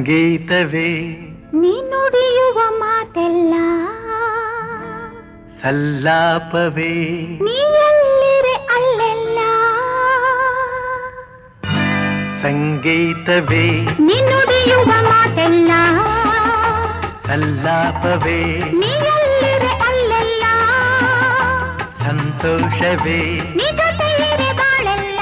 ಸಂಗೀತವೇ ನೀ ನುಡಿಯುವ ಮಾತೆಲ್ಲ ಸಲ್ಲಾಪವೇ ನೀ ಎಲ್ಲಿರೆ ಅಲ್ಲೆಲ್ಲ ಸಂಗೀತವೇ ನೀ ನುಡಿಯುವ ಮಾತೆಲ್ಲ ಸಲ್ಲಾಪವೇ ನೀ ಎಲ್ಲಿರೆ ಅಲ್ಲೆಲ್ಲ ಸಂತೋಷವೇ ನೀ ಜೊತೆ ಇರೆ ಬಾಳೆಲ್ಲ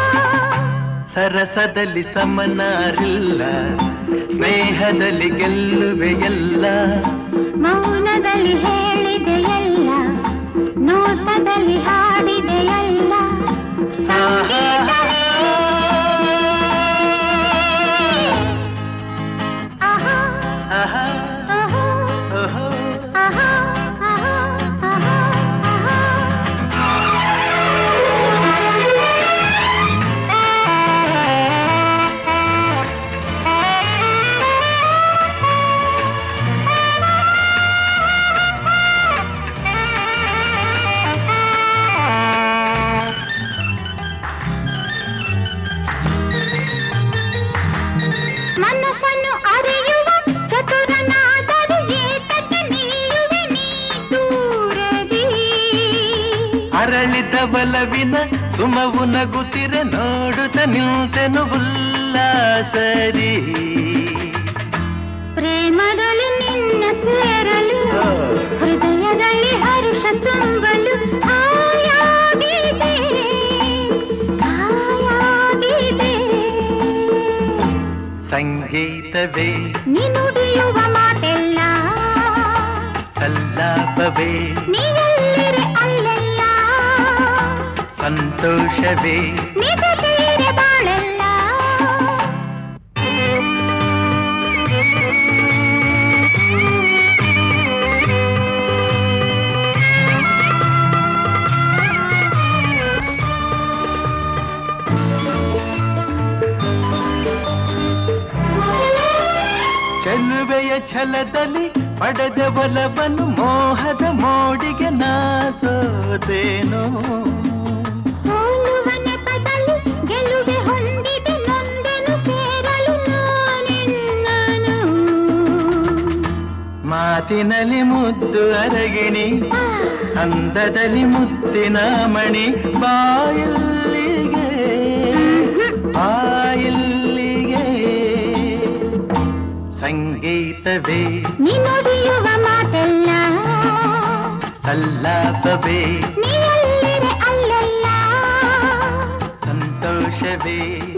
ಸರಸದಲ್ಲಿ ಸಮನಾರಿಲ್ಲ ಸ್ನೇಹದಲ್ಲಿ ಗೆಲ್ಲುವೆ ಎಲ್ಲ ಮೌನದಲ್ಲಿ ಹೇಳಿದೆ ಎಲ್ಲ ನೋಟದಲ್ಲಿ ಹಾಡಿದೆ ಎಲ್ಲ ಸಂಗೀತವೇ. ಆಹಾ, ಆಹಾ, ಆಹಾ, ಓಹೋ. ಆಹಾ, ಆಹಾ, ಆಹಾ, ಮನಸ್ಸನ್ನು ಅರಿಯುವ ಚತುರನಾದರೂ ಏತಕ್ಕೆ ನಿಲ್ಲುವೆ ನೀ ದೂರದಿ ಅರಳಿದ ಬಲವಿನ ಸುಮವು ನಗುತ್ತಿರೆ ನೋಡುತ್ತ ನಿಂತೆನು ಉಲ್ಲಾಸರಿ ಪ್ರೇಮದಲ್ಲಿ ನಿನ್ನ ಸೇರಲು ಹೃದಯದಲ್ಲಿ ಹರುಷ ತುಂಬಲು ಹಾಯಾಗಿದೆ ಹಾಯಾಗಿದೆ ಸಂಗೀತವೇ ನೀ ನುಡಿಯುವ ಮಾತೆಲ್ಲ ಸಲ್ಲಾಪವೇ ನೀ ಎಲ್ಲಿರೆ ಅಲ್ಲೆಲ್ಲ ಸಂತೋಷವೇ ನೀ ಜೊತೆಯಿರೆ ಬಾಳೆಲ್ಲ ಚೆಲುವೆಯ ಛಲದಲ್ಲಿ ಪಡೆದ ಬಲವನ್ನು ಮೋಹದ ಮೋಡಿಗೆ ನಾಸೋದೇನೋ ಸೋಲುವ ನೆಪದಲ್ಲಿ ಗೆಲುವೆ ಹೊಂದಿದೆ ನೊಂದೆನು ಸೇರಲು ನಾನೆನ್ನನು ಮಾತಿನಲ್ಲಿ ಮುದ್ದು ಅರಗಿಣಿ ಆ, ಅಂದದಲ್ಲಿ ಮುತ್ತಿನ ಮಣಿ ಬಾಯಲ್ಲಿಗೆ ಬಾಯಲ್ಲಿಗೆ ಸಂಗೀತವೇ ನೀ ನುಡಿಯುವ ಮಾತೆಲ್ಲ ಸಲ್ಲಾಪವೇ ನೀ ಎಲ್ಲಿರೆ ಅಲ್ಲೆಲ್ಲ ಸಂತೋಷವೇ